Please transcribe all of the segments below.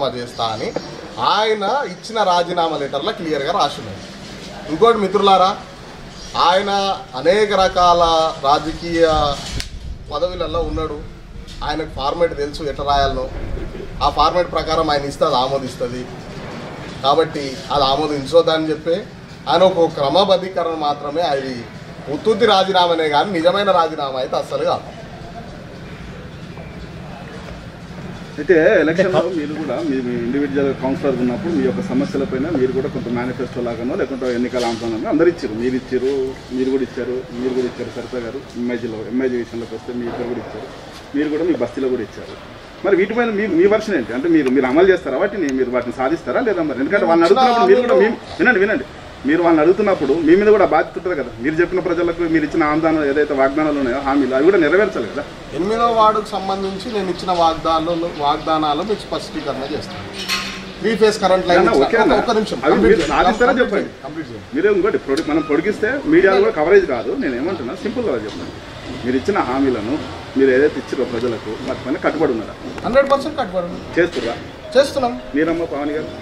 చేస్తా అని ఆయన ఇచ్చిన రాజీనామా లెటర్లో క్లియర్గా రాసినాయి ఇంకోటి మిత్రులారా ఆయన అనేక రకాల రాజకీయ పదవులలో ఉన్నాడు ఆయనకు ఫార్మేట్ తెలుసు ఎట్లా రాయాలనో ఆ ఫార్మేట్ ప్రకారం ఆయన ఇస్తే అది ఆమోదిస్తుంది కాబట్టి అది ఆమోదించొద్దని చెప్పి ఆయన ఒక క్రమబద్ధీకరణ మాత్రమే అది ఉత్తుత్తి రాజీనామానే కానీ నిజమైన రాజీనామా అయితే అస్సలు కాదు అయితే ఎలక్షన్లో మీరు కూడా మీ మీ ఇండివిజువల్ కౌన్సిలర్ ఉన్నప్పుడు మీ యొక్క సమస్యలపైన మీరు కూడా కొంత మేనిఫెస్టో లాగానో లేకుంటే ఎన్నికల ఆందోళన అందరు ఇచ్చారు మీరు ఇచ్చారు మీరు కూడా ఇచ్చారు మీరు కూడా ఇచ్చారు సరిత గారు ఎంఐజీలో ఎంఐజీ విషయంలోకి వస్తే మీ ఇద్దరు కూడా ఇచ్చారు మీరు కూడా మీ బస్తీలో కూడా ఇచ్చారు మరి వీటిపైన మీ మీ వర్షన్ ఏంటి అంటే మీరు మీరు అమలు చేస్తారా వాటిని మీరు వాటిని సాధిస్తారా లేదా మరి ఎందుకంటే వాళ్ళని అడుగుతున్నప్పుడు మీరు కూడా మీ- వినండి వినండి మీరు వాళ్ళని అడుగుతున్నప్పుడు మీ మీద కూడా బాధ్యత ఉంటుంది కదా మీరు చెప్పిన ప్రజలకు మీరు ఇచ్చిన ఆందోళన ఏదైతే వాగ్దానాలు ఉన్నాయో హామీలు అవి కూడా నెరవేర్చాలి కదా ఎనిమిదో వార్డుకు సంబంధించి నేను ఇచ్చిన వాగ్దానాలు వాగ్దానాలు మీకు స్పష్టీకరణ చేస్తాను త్రీ ఫేస్ కరెంట్ లైన్ అన్న, ఓకే అన్న. ఒక్క నిమిషం అవి కంప్లీట్ మీరు చేయండి. సాధిస్తారా కంప్లీట్ చెప్పండి. చేయండి. కంప్లీట్ చేయండి మీరే ఇంకోటి ప్రొడి మనం పొడిగిస్తే మీడియాలో కూడా కవరేజ్ కాదు నేను ఏమంటున్నా సింపుల్గా చెప్పండి మీరు ఇచ్చిన హామీలను మీరు ఏదైతే ఇచ్చారో ప్రజలకు వాటిపైన కట్టుబడి ఉన్నారా హండ్రెడ్ పర్సెంట్ కట్టుబడి చేస్తుర్రా చేస్తున్నాం మీరమ్మ పవన్ గారు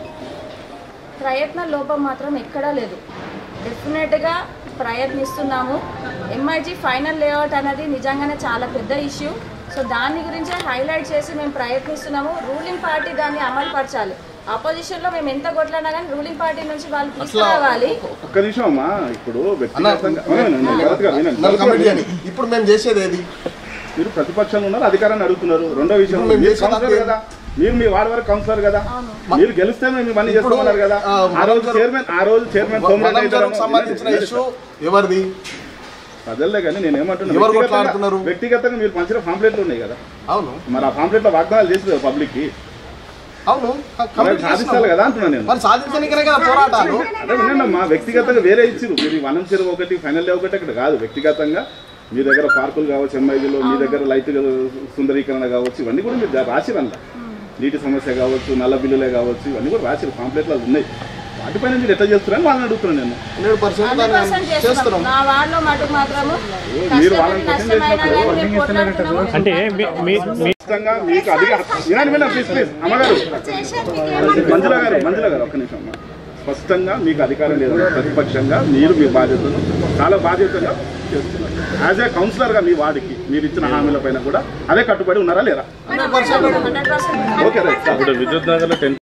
ప్రయత్న లోపం మాత్రం ఎక్కడా లేదు డెఫినెట్గా ప్రయత్నిస్తున్నాము ఎంఐజీ ఫైనల్ లేఅవుట్ అనేది నిజంగానే చాలా పెద్ద ఇష్యూ సో దాని గురించే హైలైట్ చేసి మేము ప్రయత్నిస్తున్నాము రూలింగ్ పార్టీ దాన్ని అమలు పరచాలి ఆపోజిషన్లో మేము ఎంత కొట్లాడినా కానీ రూలింగ్ పార్టీ నుంచి వాళ్ళు తీసుకురావాలి ఒక్క నిమిషం అమ్మా ఇప్పుడు వ్యక్తిగతంగా వినండి, వినండి, భరత్ గారు, వినండి. నన్ను కంప్లీట్ చేయండి ఇప్పుడు మేము చేసేది ఏది మీరు ప్రతిపక్షంలో ఉన్నారు అధికారాన్ని అడుగుతున్నారు రెండో విషయం ఇప్పుడు మేము మీరు చేసేది కౌన్సిలర్ అదే. కదా మీరు మీ వార్డు వరకు కౌన్సిలర్ కదా అవును. మీరు గెలిస్తే మేము ఇవన్నీ ఇప్పుడు, చేస్తామన్నారు కదా ఆ, ఆ రోజు మనం చైర్మన్ ఆ రోజు చైర్మన్ సోమరెడ్డి మనం అయితే జరుగుకు సంబంధించిన వినండి, ఇష్యూ ఎవరిది ప్రజలే కానీ నేను ఏమంటున్నా ఎవరు వ్యక్తిగతంగా- కొట్లాడుతున్నారు? వ్యక్తిగతంగా మీరు పంచిన పాంప్లెట్లు ఉన్నాయి కదా అవును మరి ఆ పాంప్లెట్లో వాగ్దానాలు చేసి పబ్లిక్ కి అవును మరి కంప్లీట్ సాధిస్తారు చేస్తున్నాం. కదా అంటున్నా నేను మరి సాధించడానికనే కదా పోరాటాలు అంటే వినండి మా వ్యక్తిగతంగా వేరే ఇచ్చిరు మీరు ఈ వనం చెరువు ఒకటి ఫైనల్ డే ఒకటి అక్కడ కాదు వ్యక్తిగతంగా మీ దగ్గర పార్కులు కావచ్చు ఎంఐజీలో మీ దగ్గర లైట్ సుందరీకరణ కావచ్చు ఇవన్నీ కూడా మీరు రాసిరంట నీటి సమస్య కావచ్చు నల్ల బిల్లులే కావచ్చు ఇవన్నీ కూడా రాసిరు పాంప్లెట్లు అవి ఉన్నాయి వాటిపైన మీరు ఎట్లా చేస్తున్నారని వాళ్ళని అడుగుతున్నాను నేను హండ్రెడ్ పర్సెంట్ హండ్రెడ్ పర్సెంట్ చేస్తున్నాం చేస్తున్నాం నా వార్డులో మటుకు మాత్రము మీరు కష్టపడి వాళ్ళని నష్టమైనా కానీ మేము కొట్లాడుతున్నాము అంటే మీ- మీ- మీ- ఖచ్చితంగా మీకు అధిక వినండి వినండి ప్లీజ్ ప్లీజ్ అమ్మగారు మంజుల గారు మంజుల గారు ఒక్క నిమిషం అమ్మ స్పష్టంగా మీకు అధికారం లేదు ప్రతిపక్షంగా మీరు మీ బాధ్యతను చాలా బాధ్యతగా చేస్తున్నారు యాజ్ ఏ కౌన్సిలర్గా మీ వార్డుకి మీరు ఇచ్చిన హామీల పైన కూడా అదే కట్టుబడి ఉన్నారా లేరా హండ్రెడ్ పర్సెంట్ ఓకే రైట్ ఇప్పుడు విద్యుత్ నగర్లో టెన్